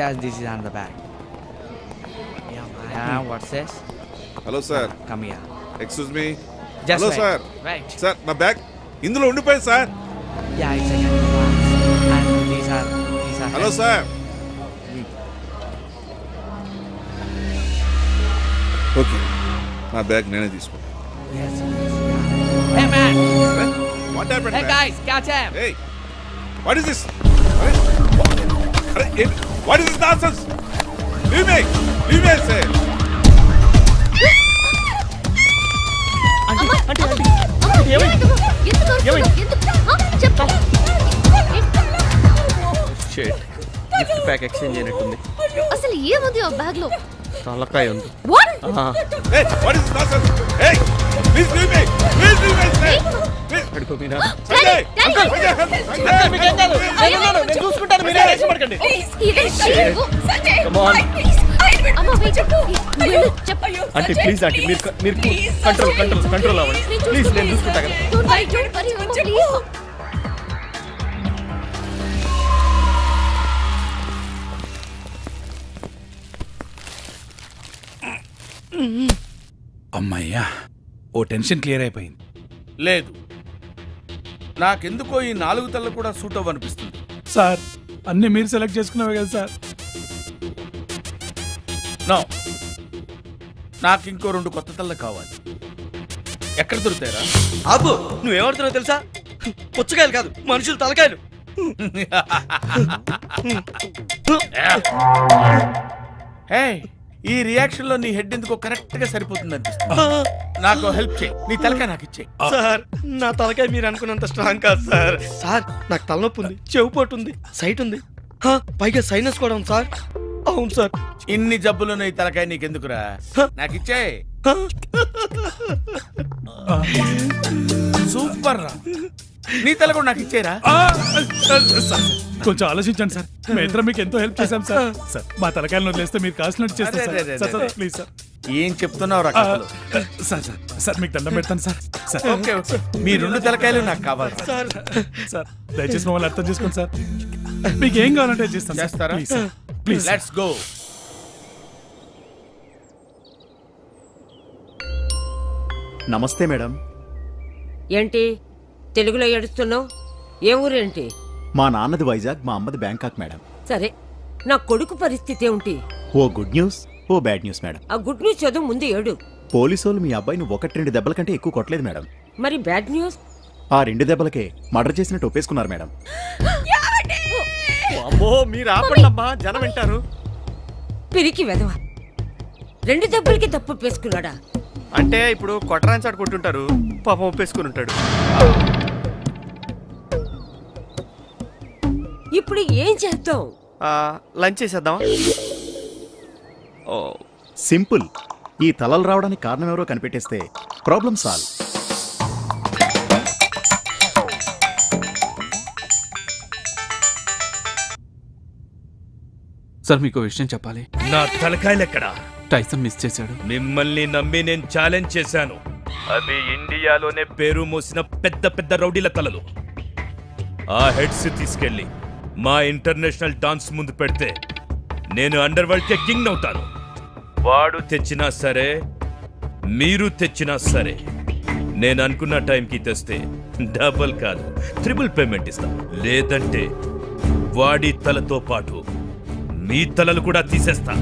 just this is on the back. Yeah, what's this? Hello sir Come here. Excuse me Just hello wait. Sir Wait. Sir నా bag ఇందులో ఉండిపోయింది sir Yeah, it's a canvas. And these are these are. Hello sir okay నా bag నేనే తీసుకుంటాను Yes. yes, yeah. Hey man! What happened Hey guys, catch him! Hey, what is this? What is this nonsense? Leave me! Leave me, I say! Gift pack exchange అయినట్టుంది అసలు ఏముంది ఆ bag లో తలకాయ ఉంది what Hey, what is this nonsense? Hey, please leave me! Please leave me, I say! Please! అడుగు మీరా Sanjay! Daddy! Sanjay! మీకేం కాదు నేను ఉన్నాను, నేను చూసుకుంటాను మీరే టెన్షన్ పడకండి Come on. అమ్మ వెయిట్ వెళ్ళు చెప్పు అంటే ప్లీజ్ ఆంటీ మీరు మీరు కంట్రోల్ కంట్రోల్ కంట్రోల్ అవ్వండి ప్లీజ్ నేను చూసుకుంటా కదా Don't worry, don't worry, అమ్మ, please. అమ్మయ్యా ఓ టెన్షన్ క్లియర్ అయిపోయింది లేదు నాకెందుకో ఈ నాలుగు తల్ల కూడా సూట్ అవ్వనిపిస్తుంది సార్ అన్ని మీరు సెలెక్ట్ చేసుకున్నావే కదా సార్ నో నాకు ఇంకో రెండు కొత్త తల్ల కావాలి ఎక్కడ దొరుకుతాయరా ఆపు నువ్వేమడుతున్నావు తెలుసా పుచ్చకాయలు కాదు మనుషులు తలకాయలు హే ఈ రియాక్షన్ లో నీ హెడ్ ఎందుకో కరెక్ట్ గా సరిపోతుంది అనిపిస్తుంది నాకు హెల్ప్ చేయి నీ తలకాయ నాకు ఇచ్చే సార్ నా తలకాయ మీరు అనుకున్నంత స్ట్రాంగ్ కాదు సార్ సార్ నాకు తలనొప్పి ఉంది చెవు పోటు ఉంది సైట్ ఉంది హా, పైగా సైనస్ కూడా ఉంది సార్ అవును సార్ ఇన్ని జబ్బులు ఈ తలకాయ నీకెందుకురా నాకు ఇచ్చే హా, సూపర్ రా నీ తల కూడా నాకు ఇచ్చేరా ఆ, సార్, సార్, కొంచెం ఆలోచించండి సార్ మేము ఇద్దరం మీకు ఎంతో హెల్ప్ చేశాం సార్ సార్ మా తలకాయలను వదిలేస్తే మీరు కాల్సినట్టు చేస్తారు అరే, అరే, సార్. సార్ అరే, సార్ ప్లీజ్ సార్ ఏం చెప్తున్నావు రా ఆ, కథలు? సార్ సార్ సార్ మీకు దండం పెడతాను సార్ సార్ ఓకే ఓకే మీ రెండు తలకాయలు నాకు కావాలి సార్ సార్ దయచేసి మమ్మల్ని అర్థం చేసుకోండి సార్ మీకు ఏం కావాలంటే అది చేస్తాను సార్ చేస్తారా? Please sir please let's go నమస్తే మేడం ఏంటి తెలుగులో ఏడుస్తున్నావు ఏ ఊరేంటి మా నాన్నది వైజాగ్ మా అమ్మది బ్యాంకాక్ మేడం సరే నా కొడుకు పరిస్థితి ఏమిటి ఓ గుడ్ న్యూస్ ఓ బ్యాడ్ న్యూస్ మేడం ఆ గుడ్ న్యూస్ చదువు ముందు ఏడు పోలీసు వాళ్ళు మీ అబ్బాయిని ఒకటి రెండు దెబ్బల కంటే ఎక్కువ కొట్టలేదు మేడం మరి బ్యాడ్ న్యూస్ ఆ రెండు దెబ్బలకే మర్డర్ చేసినట్టు ఒప్పేసుకున్నారు మేడం అమ్మో మీరు ఆపండి అమ్మా జనం వింటారు పిరికి వెదవ రెండు దెబ్బలకి తప్పు పేసుకున్నాడా అంటే ఇప్పుడు కొట్టరాని చాటు కొట్టుంటారు పాపం ఒప్పేసుకుని ఉంటాడు ఇప్పుడు ఏం చేద్దాం ఆ, లంచ్ చేసేద్దామా ఓ సింపుల్ ఈ తలలు రావడానికి కారణం ఎవరో కనిపెట్టేస్తే ప్రాబ్లం సాల్వ్ సార్ మీకు విషయం చెప్పాలి నా తలకాయలెక్కడా టైసన్ మిస్ చేశాడు మిమ్మల్ని నమ్మి నేను ఛాలెంజ్ చేశాను అవి ఇండియాలోనే పేరు మోసిన పెద్ద పెద్ద రౌడీల తలలు ఆ హెడ్స్ తీసుకెళ్ళి మా ఇంటర్నేషనల్ డాన్స్ ముందు పెడితే నేను అండర్ వరల్డ్ కే కింగ్ అవుతాను వాడు తెచ్చినా సరే మీరు తెచ్చినా సరే నేను అనుకున్న టైంకి తెస్తే డబుల్ కాదు ట్రిపుల్ పేమెంట్ ఇస్తాను లేదంటే వాడి తలతో పాటు మీ తలలు కూడా తీసేస్తా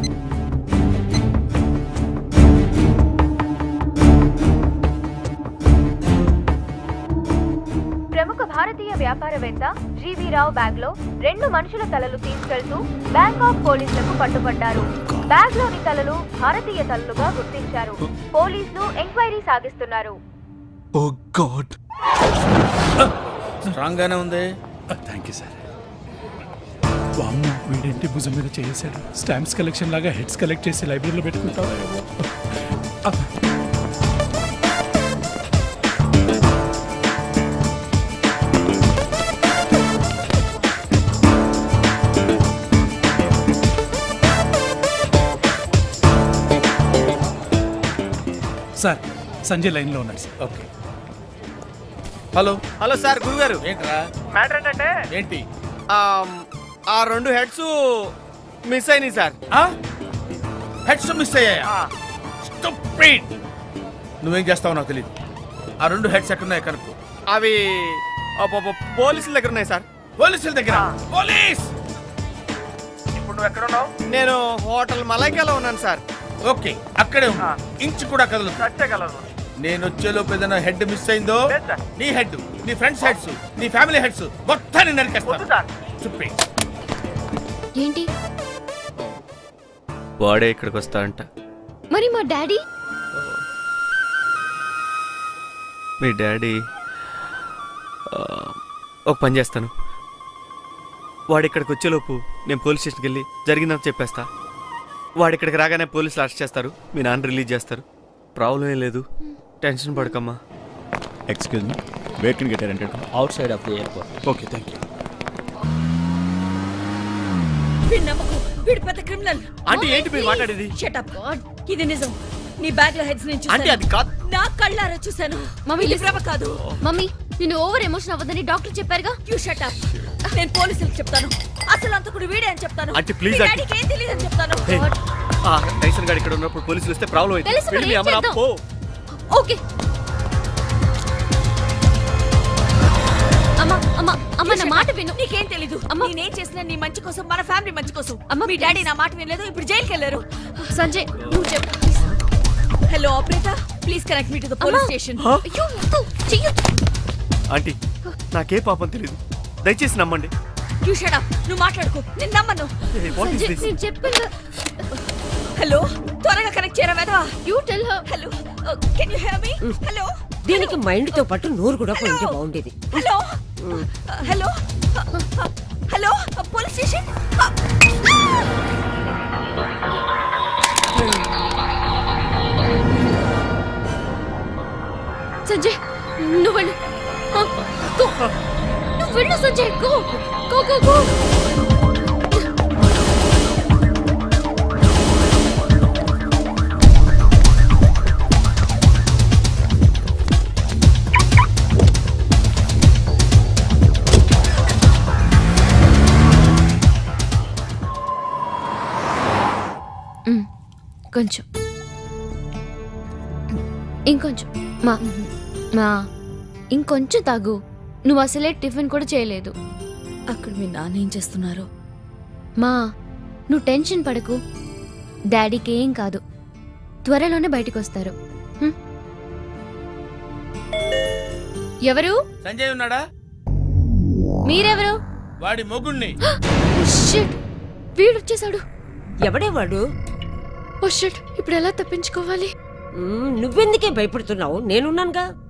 ప్రముఖ భారతీయ వ్యాపారవేత్త జీవీ రావు బ్యాగ్ లో రెండు మనుషుల తలలు తీసుకెళ్తూ బ్యాంకాక్ పోలీసులకు పట్టుబడ్డారు బ్యాగ్ లోని తలలు భారతీయ తలలుగా గుర్తించారు పోలీసులు ఎంక్వైరీ సాగిస్తున్నారు ఓ గాడ్ స్ట్రాంగ్ గానే ఉంది థ్యాంక్ యూ సార్ వామ్మో వీడేంటి భుజం మీద చేసాడు స్టాంప్స్ కలెక్షన్ లాగా హెడ్స్ కలెక్ట్ చేసి లైబ్రరీలో పెట్టుకుంటావా ఏమో. ఆ, సార్ సంజయ్ లైన్లో ఉన్నాడు sir okay hello hello sir గురుగారు ఏంట్రా మ్యాటర్ ఏంటంటే ఏంటి ఆమ్, ఆ రెండు హెడ్స్ మిస్ అయినాయి సార్ హెడ్స్ మిస్ అయ్యాయా Stupid! నువ్వేం చేస్తావు నాకు తెలియదు ఆ రెండు హెడ్స్ ఎట్టున్నాయి కనుక్కో అవి అబ్బబ్బ, పోలీసుల దగ్గర ఉన్నాయి సార్ పోలీసుల దగ్గర పోలీస్ ఇప్పుడు నువ్వు ఎక్కడ ఉన్నావు నేను హోటల్ మలైకాలో ఉన్నాను సార్ ఓకే అక్కడే ఉన్నా ఇంచు కూడా కదలదు నేను వచ్చేలోపు ఏదైనా హెడ్ మిస్ అయిందో నీ హెడ్ నీ ఫ్రెండ్స్ హెడ్స్ నీ ఫ్యామిలీ హెడ్స్ మొత్తాన్ని నరికేస్తాను చుప్పి ఏంటి వాడే ఇక్కడికి వస్తా అంట మరి మా డాడీ మీ డాడీ ఆ, ఒక పని చేస్తాను వాడు ఇక్కడికి వచ్చేలోపు నేను పోలీస్ స్టేషన్కి వెళ్ళి జరిగిందని చెప్పేస్తా వాడు ఇక్కడికి రాగానే పోలీసులు అరెస్ట్ చేస్తారు మీ నాన్న రిలీజ్ చేస్తారు ప్రాబ్లం ఏం లేదు టెన్షన్ పడకమ్మా excuse me where can get rented outside of the airport okay thank you వీడి నమ్మకు వీడు పెద్ద క్రిమినల్ ఆంటీ ఏంటి మీరు మాట్లాడేది షటప్ ఇది నిజం నీ బ్యాగ్ లో హెడ్స్ నుంచి ఆంటీ అది కాదు నా కళ్ళారా చూశాను మమ్మీ, ఇది listen. భ్రమ కాదు మమ్మీ నేను ఓవర్ ఎమోషన్ అవ్వదని డాక్టర్ చెప్పారుగా యూ షటప్ నేను పోలీసులకు చెప్తాను అసలు అంతకుడు వీడే అని చెప్తాను ఆంటీ, please, మీ ఆంటీ. డాడీకి ఏం తెలియదని చెప్తాను Hey, ఆ టైసన్ గారు ఇక్కడ ఉన్నప్పుడు పోలీసులు వస్తే ప్రాబ్లం తెలుసు అవుతుంది మరి వెళ్ళి మీ ఏం అమ్మని చేద్దాం? ఆపు. ఓకే అమ్మా అమ్మా అమ్మ నా మాట విను నీకేం తెలీదు అమ్మ. నేనేం చేసినా నీ మంచి కోసం మన ఫ్యామిలీ మంచి కోసం అమ్మ, మీ డాడీ నా మాట వినలేదు ఇప్పుడు జైలుకి వెళ్ళారు సంజయ్ నువ్వు చెప్పు hello operator please connect me to the అమ్మా. పోలీస్ స్టేషన్ అయ్యో వద్దు, చెయ్యొద్దు ఆంటీ నాకే పాపం తెలియదు దయచేసి నమ్మండి యూ షటప్ నువ్వు మాట్లాడుకో నేను నమ్మను Hey, what is Sanjay this? నేను చెప్పాను హలో త్వరగా కనెక్ట్ చేయరా వెదవా you tell her hello can you hear me hello దీనికి మైండ్ తో పాటు నోరు కూడా పోయింటే బాగుండేది hello hello hello police station Sanjay నువ్వు వెళ్ళు ఆ, go. నువ్వు వెళ్ళు సంజయ్ గో గో గో గో మ్, కొంచెం ఇంకొంచెం మా మా ఇంకొంచెం తాగు నువ్వు అసలే టిఫిన్ కూడా చేయలేదు అక్కడ మీ నాన్న ఏం చేస్తున్నారు మా నువ్వు టెన్షన్ పడకు డాడీకి ఏం కాదు త్వరలోనే బయటికి వస్తారు హ్మ్? ఎవరు సంజయ్ ఉన్నాడా మీరెవరు వాడి మొగుణ్ణి ఓ షిట్ వీడు వచ్చేసాడు ఎవడే వాడు ఓ షిట్ ఇప్పుడు ఎలా తప్పించుకోవాలి మ్మ్, నువ్వెందుకే భయపడుతున్నావు నేనున్నానుగా